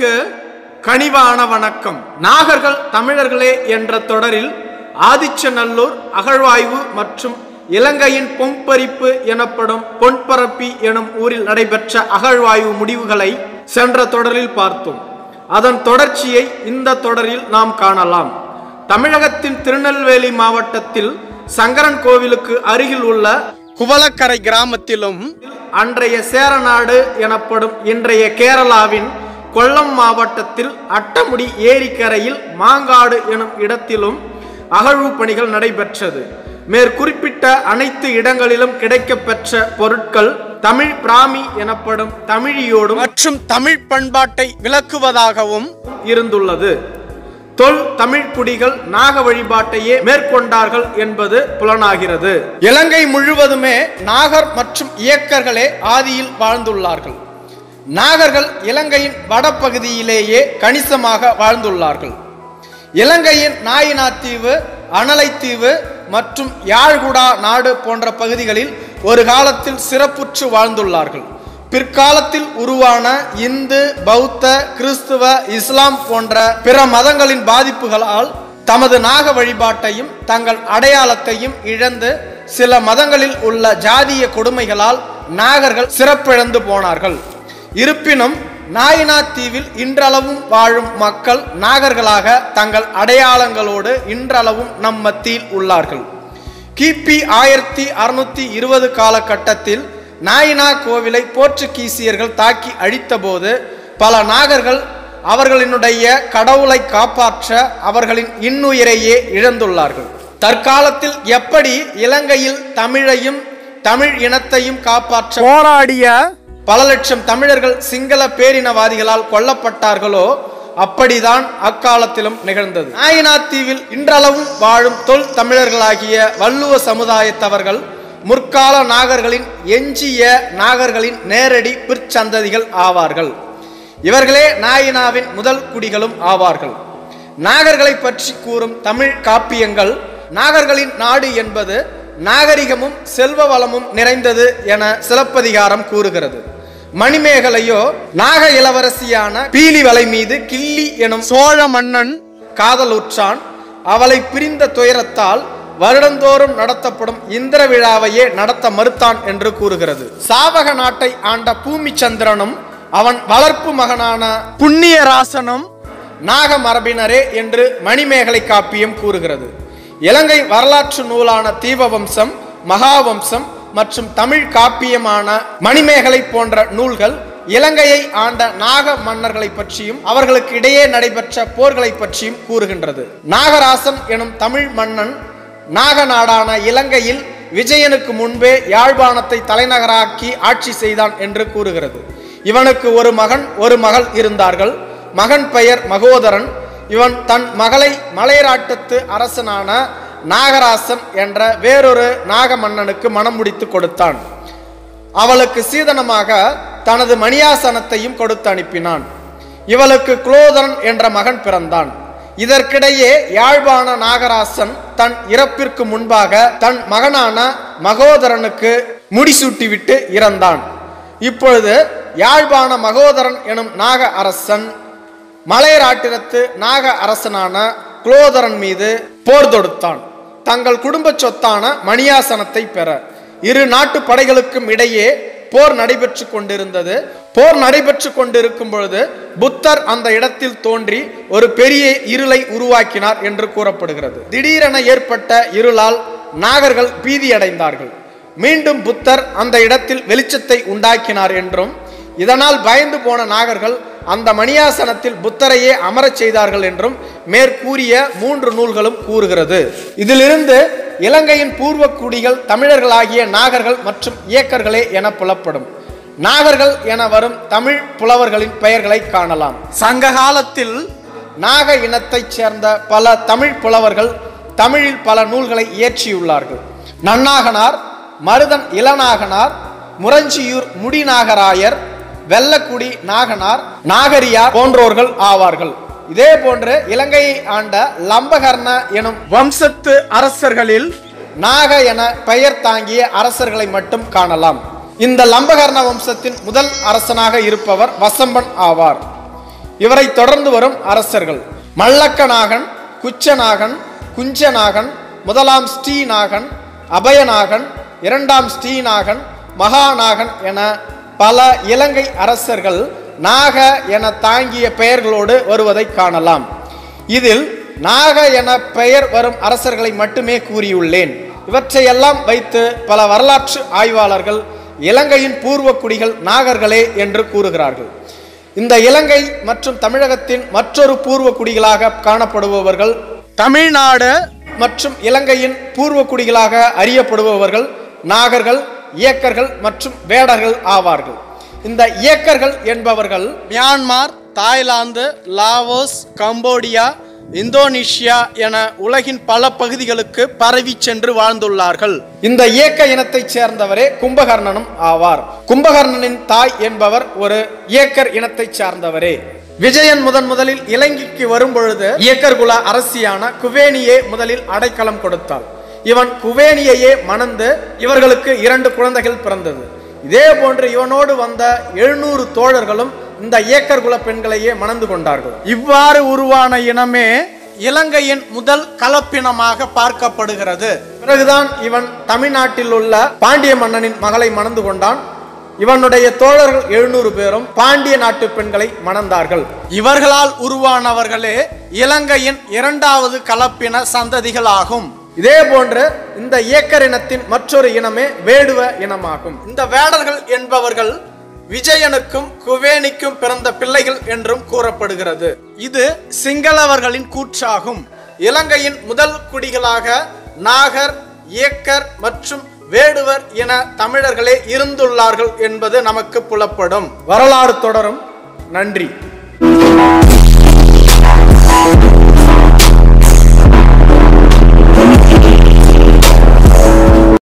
தமிழர்களுக்கு கனிவான வணக்கம் நாகர்கள் தமிழர்களே என்ற தொடரில் ஆதிச்சநல்லூர் அகழ்வாய்வு மற்றும் இலங்கையின் பொன்பறிப்பு எனப்படும் பொன்பரப்பி எனும் ஊரில் நடைபெற்ற அகழ்வாய்வு முடிவுகளை சென்ற தொடரில் பார்த்தோம் அதன் தொடர்ச்சியை இந்த தொடரில் நாம் காணலாம் தமிழகத்தின் திருநெல்வேலி மாவட்டத்தில் சங்கரன் கோவிலுக்கு அருகில் உள்ள குவலக்கரை கிராமத்திலும் அன்றைய சேரநாடு எனப்படும் இன்றைய கேரளாவின் கொல்லம் மாவட்டத்தில் அட்டமுடி ஏரிக்கரையில் மாங்காடு எனும் இடத்திலும் அகழ்வு பணிகள் நடைபெற்றது மேற்குறிப்பிட்ட அனைத்து இடங்களிலும் கிடைக்கப்பெற்ற பொருட்கள் தமிழ் பிராமி எனப்படும் தமிழியோடும் மற்றும் தமிழ் பண்பாட்டை விளக்குவதாகவும் இருந்துள்ளது தொல் தமிழ் குடிகள் நாக வழிபாட்டையே மேற்கொண்டார்கள் என்பது புலனாகிறது இலங்கை முழுவதுமே நாகர் மற்றும் இயக்கர்களே ஆதியில் வாழ்ந்துள்ளார்கள் நாகர்கள் இலங்கையின் வடபகுதியிலேயே கணிசமாக வாழ்ந்துள்ளார்கள் இலங்கையின் நாயினாத்தீவு அனலைத்தீவு மற்றும் யாழ்குடா நாடு போன்ற பகுதிகளில் ஒரு காலத்தில் சிறப்புற்று வாழ்ந்துள்ளார்கள் பிற்காலத்தில் உருவான இந்து பௌத்த கிறிஸ்துவ இஸ்லாம் போன்ற பிற மதங்களின் பாதிப்புகளால் தமது நாக வழிபாட்டையும் தங்கள் அடையாளத்தையும் இழந்து சில மதங்களில் உள்ள ஜாதிய கொடுமைகளால் நாகர்கள் சிறப்பிழந்து போனார்கள் இருப்பினும் நாயினா தீவில் இன்றளவும் வாழும் மக்கள் நாகர்களாக தங்கள் அடையாளங்களோடு இன்றளவும் நம் மத்தியில் உள்ளார்கள் கிபி ஆயிரத்தி அறுநூத்தி இருபது காலகட்டத்தில் நாயினா கோவிலை போர்ச்சுகீசியர்கள் தாக்கி அழித்தபோது பல நாகர்கள் அவர்களினுடைய கடவுளை காப்பாற்ற அவர்களின் இன்னுயிரையே இழந்துள்ளார்கள் தற்காலத்தில் எப்படி இலங்கையில் தமிழையும் தமிழ் இனத்தையும் காப்பாற்ற போராடிய பல லட்சம் தமிழர்கள் சிங்கள பேரினவாதிகளால் கொல்லப்பட்டார்களோ அப்படிதான் அக்காலத்திலும் நிகழ்ந்தது நாயினாத்தீவில் இன்றளவும் வாழும் தொல் தமிழர்களாகிய வள்ளுவ சமுதாயத்தவர்கள் முற்கால நாகர்களின் எஞ்சிய நாகர்களின் நேரடி பிற்சந்ததிகள் ஆவார்கள் இவர்களே நாயினாவின் முதல் குடிகளும் ஆவார்கள் நாகர்களை பற்றி கூறும் தமிழ் காப்பியங்கள் நாகர்களின் நாடு என்பது நாகரிகமும் செல்வ வளமும் நிறைந்தது என சிலப்பதிகாரம் கூறுகிறது மணிமேகலையோ நாக இளவரசியான பீலி வலை மீது கிள்ளி எனும் சோழ மன்னன் காதலுற்றான் அவளை பிரிந்த துயரத்தால் வருடந்தோறும் நடத்தப்படும் இந்திர விழாவையே நடத்த மறுத்தான் என்று கூறுகிறது சாவக நாட்டை ஆண்ட பூமிச்சந்திரனும் அவன் வளர்ப்பு மகனான புண்ணியராசனும் நாக மரபினரே என்று மணிமேகலை காப்பியம் கூறுகிறது இலங்கை வரலாற்று நூலான தீபவம்சம் மகாவம்சம் மற்றும் தமிழ் காப்பியமான மணிமேகலை போன்ற நூல்கள் இலங்கையை ஆண்ட நாக மன்னர்களை பற்றியும் அவர்களுக்கு இடையே நடைபெற்ற போர்களை பற்றியும் கூறுகின்றது நாகராசன் எனும் தமிழ் மன்னன் நாக நாடான இலங்கையில் விஜயனுக்கு முன்பே யாழ்ப்பாணத்தை தலைநகராக்கி ஆட்சி செய்தான் என்று கூறுகிறது இவனுக்கு ஒரு மகன் ஒரு மகள் இருந்தார்கள் மகன் பெயர் மகோதரன் இவன் தன் மகளை மலையராட்டத்து அரசனான நாகராசன் என்ற வேறொரு நாக மன்னனுக்கு மனம் முடித்து கொடுத்தான் அவளுக்கு சீதனமாக தனது மணியாசனத்தையும் கொடுத்து அனுப்பினான் இவளுக்கு குலோதரன் என்ற மகன் பிறந்தான் இதற்கிடையே யாழ்ப்பாண நாகராசன் தன் இறப்பிற்கு முன்பாக தன் மகனான மகோதரனுக்கு முடிசூட்டிவிட்டு இறந்தான் இப்பொழுது யாழ்ப்பாண மகோதரன் எனும் நாக அரசன் மலையராட்டினத்து நாக அரசனான குலோதரன் மீது போர் தொடுத்தான் தங்கள் குடும்ப சொத்தான மணியாசனத்தை பெற இரு நாட்டு படைகளுக்கும் இடையே போர் நடைபெற்று கொண்டிருந்தது போர் நடைபெற்று கொண்டிருக்கும் பொழுது புத்தர் அந்த இடத்தில் தோன்றி ஒரு பெரிய இருளை உருவாக்கினார் என்று கூறப்படுகிறது திடீரென ஏற்பட்ட இருளால் நாகர்கள் பீதியடைந்தார்கள் மீண்டும் புத்தர் அந்த இடத்தில் வெளிச்சத்தை உண்டாக்கினார் என்றும் இதனால் பயந்து போன நாகர்கள் அந்த மணியாசனத்தில் புத்தரையே அமரச் செய்தார்கள் என்றும் மேற்கூறிய மூன்று நூல்களும் கூறுகிறது இதிலிருந்து இலங்கையின் பூர்வ குடிகள் தமிழர்களாகிய நாகர்கள் மற்றும் இயக்கர்களே என புலப்படும் நாகர்கள் என வரும் தமிழ் புலவர்களின் பெயர்களை காணலாம் சங்க காலத்தில் நாக இனத்தைச் சேர்ந்த பல தமிழ் புலவர்கள் தமிழில் பல நூல்களை இயற்றியுள்ளார்கள் நன்னாகனார் மருதன் இளநாகனார் முரஞ்சியூர் முடிநாகராயர் வெள்ளக்குடி நாகனார் நாகரியார் போன்றோர்கள் ஆவார்கள் இதே போன்று இலங்கையை ஆண்ட லம்பகர்ண எனும் வம்சத்து அரசர்களில் நாக என பெயர் தாங்கிய அரசர்களை மட்டும் காணலாம் இந்த லம்பகர்ண வம்சத்தின் முதல் அரசனாக இருப்பவர் வசம்பன் ஆவார் இவரை தொடர்ந்து வரும் அரசர்கள் மல்லக்கநாகன் குச்சநாகன் குஞ்சநாகன் முதலாம் ஸ்ரீநாகன் அபயநாகன் இரண்டாம் ஸ்ரீநாகன் மகாநாகன் என பல இலங்கை அரசர்கள் நாக என தாங்கிய பெயர்களோடு வருவதை காணலாம் இதில் நாக என பெயர் வரும் அரசர்களை மட்டுமே கூறியுள்ளேன் இவற்றையெல்லாம் வைத்து பல வரலாற்று ஆய்வாளர்கள் இலங்கையின் பூர்வ குடிகள் நாகர்களே என்று கூறுகிறார்கள் இந்த இலங்கை மற்றும் தமிழகத்தின் மற்றொரு பூர்வ குடிகளாக காணப்படுபவர்கள் தமிழ்நாடு மற்றும் இலங்கையின் பூர்வ குடிகளாக அறியப்படுபவர்கள் நாகர்கள் இயக்கர்கள் மற்றும் வேடர்கள் ஆவார்கள் இந்த இயக்கர்கள் என்பவர்கள் Myanmar Thailand Laos Cambodia Indonesia என உலகின் பல பகுதிகளுக்கு பரவி சென்று வாழ்ந்துள்ளார்கள் இந்த இயக்க இனத்தைச் சேர்ந்தவரே கும்பகர்ணனும் ஆவார் கும்பகர்ணனின் தாய் என்பவர் ஒரு இயக்கர் இனத்தைச் சார்ந்தவரே விஜயன் முதன் முதலில் இலங்கைக்கு வரும்பொழுது இயக்கர் குல அரசியான குவேனியே முதலில் அடைக்கலம் கொடுத்தாள் இவன் குவேனியையே மணந்து இவர்களுக்கு இரண்டு குழந்தைகள் பிறந்தது இதே போன்று இவனோடு வந்த எழுநூறு தோழர்களும் இந்த ஏக்கர் குல பெண்களையே மணந்து கொண்டார்கள் இவ்வாறு உருவான இனமே இலங்கையின் முதல் கலப்பினமாக பார்க்கப்படுகிறது பிறகுதான் இவன் தமிழ்நாட்டில் உள்ள பாண்டிய மன்னனின் மகளை மணந்து கொண்டான் இவனுடைய தோழர்கள் எழுநூறு பேரும் பாண்டிய நாட்டு பெண்களை மணந்தார்கள் இவர்களால் உருவானவர்களே இலங்கையின் இரண்டாவது கலப்பின சந்ததிகள் ஆகும் இதே போன்று இந்த ஏக்கர் இனத்தின் மற்றொரு இனமே வேடுவ இனமாகும் இந்த வேடர்கள் என்பவர்கள் விஜயனுக்கும் குவேனிக்கும் பிறந்த பிள்ளைகள் என்றும் கூறப்படுகிறது இது சிங்களவர்களின் கூற்றாகும் இலங்கையின் முதல் குடிகளாக நாகர் ஏக்கர் மற்றும் வேடுவர் என தமிழர்களே இருந்துள்ளார்கள் என்பது நமக்கு புலப்படும் வரலாறு தொடரும் நன்றி